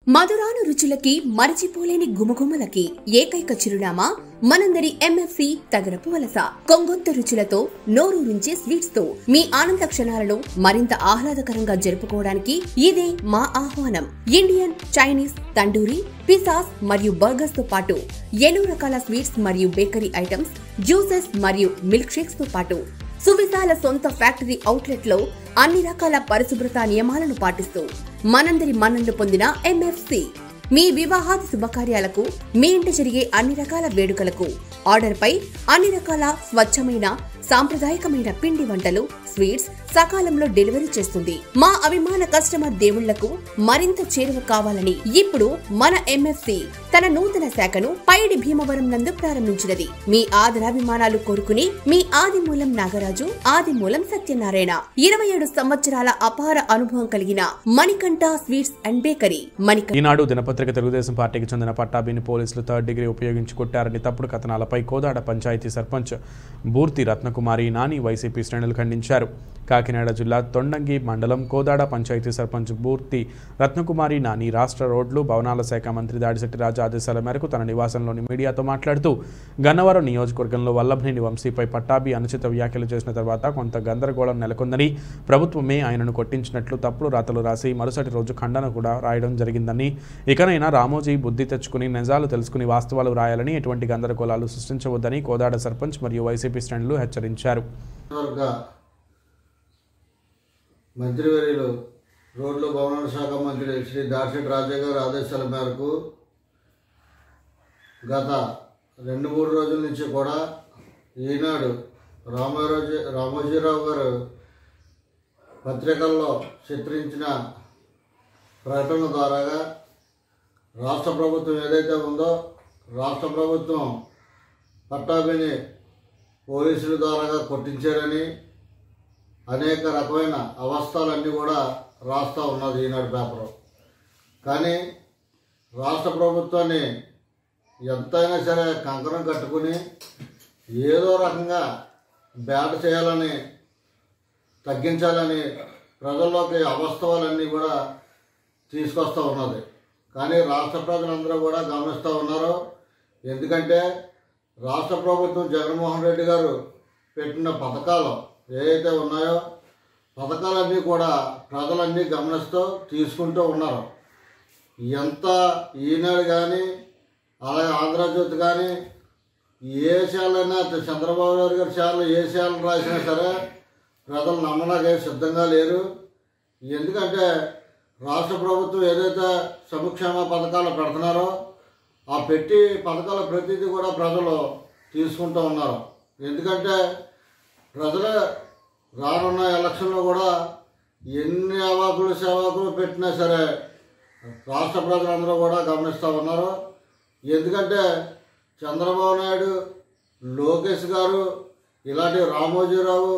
మధురాను రుచులకి మరచిపోలేని గుమగుమలకి ఏకైక చిరునామా మనందరి ఎంఎఫ్సి తగరపు వలస కొంగొంత రుచులతో నోరూరించే స్వీట్స్ తో మీ ఆనంద క్షణాలను మరింత ఆహ్లాదకరంగా జరుపుకోవడానికి ఇదే మా ఆహ్వానం ఇండియన్ చైనీస్ తండూరి పిసాస్ మరియు బర్గర్స్ తో పాటు ఎన్నో రకాల స్వీట్స్ మరియు బేకరీ ఐటమ్స్ జ్యూసెస్ మరియు మిల్క్ షేక్స్ తో పాటు సువిశాల సొంత ఫ్యాక్టరీ అవుట్లెట్ లో అన్ని రకాల పరిశుభ్రత నియమాలను పాటిస్తూ మనందరి మన్ననలు పొందిన ఎంఎఫ్సి మీ వివాహాది శుభకార్యాలకు మీ ఇంట జరిగే అన్ని రకాల వేడుకలకు ఆర్డర్ పై అన్ని రకాల స్వచ్ఛమైన సాంప్రదాయకమైన పిండి వంటలు స్వీట్స్ సకాలంలో డెలివరీ చేస్తుంది మా అభిమాన కస్టమర్ దేవుళ్లకు మరింత చేరువ కావాలని ఇప్పుడు మన ఎంఎఫ్సి తన నూతన శాఖను పైడి భీమవరం నందు ప్రారంభించినది మీ ఆదరాభిమానాలు కోరుకుని మీ ఆదిమూలం నాగరాజు ఆదిమూలం సత్యనారాయణ ఇరవై ఏడు సంవత్సరాల అపార అనుభవం కలిగిన Manikanta sweets and bakery Manikanta Eenadu దినపత్రిక తెలుగుదేశం పార్టీకి చెందిన పట్టాభిని పోలీసులు థర్డ్ డిగ్రీ ఉపయోగించి కొట్టారని తప్పుడు కథనాలపై కోదాడ పంచాయతీ సర్పంచ్ బూర్తి రత్నకుమారి నాని వైసీపీ శ్రేణులు ఖండించారు కాకినాడ జిల్లా తొండంగి మండలం కోదాడ పంచాయతీ సర్పంచ్ బూర్తి రత్నకుమారి నాని రాష్ట్ర రోడ్లు భవనాల శాఖ మంత్రి దాడిశెట్టి రాజు ఆదేశాల మేరకు తన నివాసంలోని మీడియాతో మాట్లాడుతూ గన్నవరం నియోజకవర్గంలో వల్లభనేని వంశీపై పట్టాభి అనుచిత వ్యాఖ్యలు చేసిన తర్వాత కొంత గందరగోళం నెలకొందని ప్రభుత్వమే ఆయనను కొట్టించినట్లు తప్పుడు రాతలు రాసి మరుసటి రోజు ఖండన కూడా రాయడం జరిగిందని ఇకనైనా రామోజీ బుద్ధి తెచ్చుకుని నిజాలు తెలుసుకుని వాస్తవాలు రాయాలని ఎటువంటి గందరగోళాలు సృష్టించవద్దని కోదాడ సర్పంచ్ మరియు వైసీపీ శ్రేణులు హెచ్చరించారు వర్గ మంత్రివర్యులు రోడ్లు భవనాల శాఖ మంత్రి శ్రీ దార్శెట్ రాజా గారి ఆదేశాల మేరకు గత రెండు మూడు రోజుల నుంచి కూడా ఈనాడు రామారాజు రామోజీరావు గారు పత్రికల్లో చిత్రించిన ప్రకటన ద్వారాగా రాష్ట్ర ప్రభుత్వం ఏదైతే ఉందో రాష్ట్ర ప్రభుత్వం పట్టాభిని పోలీసుల ద్వారాగా కొట్టించారని అనేక రకమైన అవస్థలన్నీ కూడా రాస్తూ ఉన్నది ఈనాడు పేపర్ కానీ రాష్ట్ర ప్రభుత్వాన్ని ఎంతైనా సరే కంకణం కట్టుకుని ఏదో రకంగా బేట చేయాలని తగ్గించాలని ప్రజల్లోకి అవస్థలన్నీ కూడా తీసుకొస్తూ ఉన్నది కానీ రాష్ట్ర ప్రజలందరూ కూడా గమనిస్తూ ఉన్నారు ఎందుకంటే రాష్ట్ర ప్రభుత్వం జగన్మోహన్ రెడ్డి గారు పెట్టిన పథకాలు ఏవైతే ఉన్నాయో పథకాలన్నీ కూడా ప్రజలన్నీ గమనిస్తూ తీసుకుంటూ ఉన్నారు ఎంత ఈనాడు కానీ అలాగే ఆంధ్రజ్యోతి కానీ ఏ శాలైనా చంద్రబాబు నాయుడు గారి శాలలో ఏ శాలను రాసినా సరే ప్రజలు నమ్మడానికి సిద్ధంగా లేరు ఎందుకంటే రాష్ట్ర ప్రభుత్వం ఏదైతే సంక్షేమ పథకాలు పెడుతున్నారో ఆ పెట్టి పథకాల ప్రతిదీ కూడా ప్రజలు తీసుకుంటూ ఉన్నారు ఎందుకంటే ప్రజలే రానున్న ఎలక్షన్లో కూడా ఎన్ని అవాకులు సేవాకులు పెట్టినా సరే రాష్ట్ర ప్రజలందరూ కూడా గమనిస్తూ ఉన్నారు ఎందుకంటే చంద్రబాబు నాయుడు లోకేష్ గారు ఇలాంటి రామోజీరావు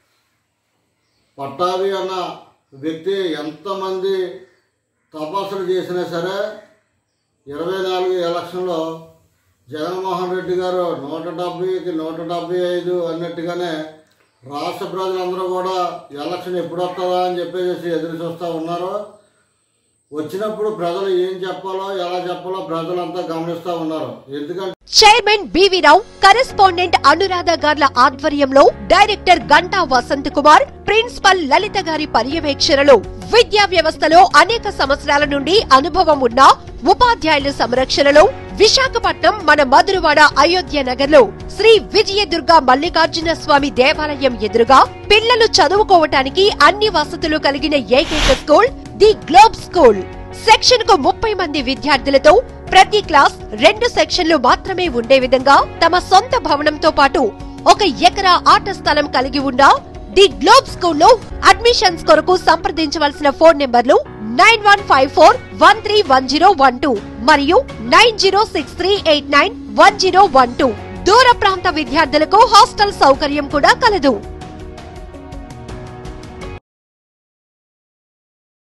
పట్టాభి అన్న వ్యక్తి ఎంతమంది తపస్సులు చేసినా సరే ఇరవై నాలుగు ఎలక్షన్లో జగన్మోహన్ రెడ్డి గారు నూట డెబ్బైకి నూట డెబ్బై ఐదు అన్నట్టుగానే రాష్ట్ర ప్రజలందరూ కూడా ఎలక్షన్ ఎప్పుడు వస్తుందా అని చెప్పేసి ఎదురు చూస్తూ ఉన్నారు వచ్చినప్పుడు ప్రజలు ఏం చెప్పాలో ఎలా చెప్పాలో ప్రజలంతా గమనిస్తూ ఉన్నారు ఎందుకంటే chairman B V Rao correspondent Anuradha గార్ల ఆధ్వర్యంలో డైరెక్టర్ గంటా వసంత్ కుమార్ ప్రిన్సిపల్ లలిత గారి పర్యవేక్షణలో విద్యా వ్యవస్థలో అనేక సంవత్సరాల నుండి అనుభవం ఉన్న ఉపాధ్యాయుల సంరక్షణలో విశాఖపట్నం మన మధురవాడ అయోధ్య నగర్ లో శ్రీ విజయదుర్గ మల్లికార్జున స్వామి దేవాలయం ఎదురుగా పిల్లలు చదువుకోవటానికి అన్ని వసతులు కలిగిన ఏకైక school the globe school section కు ముప్పై మంది విద్యార్థులతో ప్రతి క్లాస్ రెండు సెక్షన్లు మాత్రమే ఉండే విధంగా తమ సొంత భవనంతో పాటు ఒక ఎకరా ఆట స్థలం కలిగి ఉన్న ది గ్లోబ్ స్కూల్లో అడ్మిషన్స్ కొరకు సంప్రదించవలసిన phone numbers nine one five four one three one zero one two మరియు nine zero six three eight nine one zero one two దూర ప్రాంత విద్యార్థులకు హాస్టల్ సౌకర్యం కూడా కలదు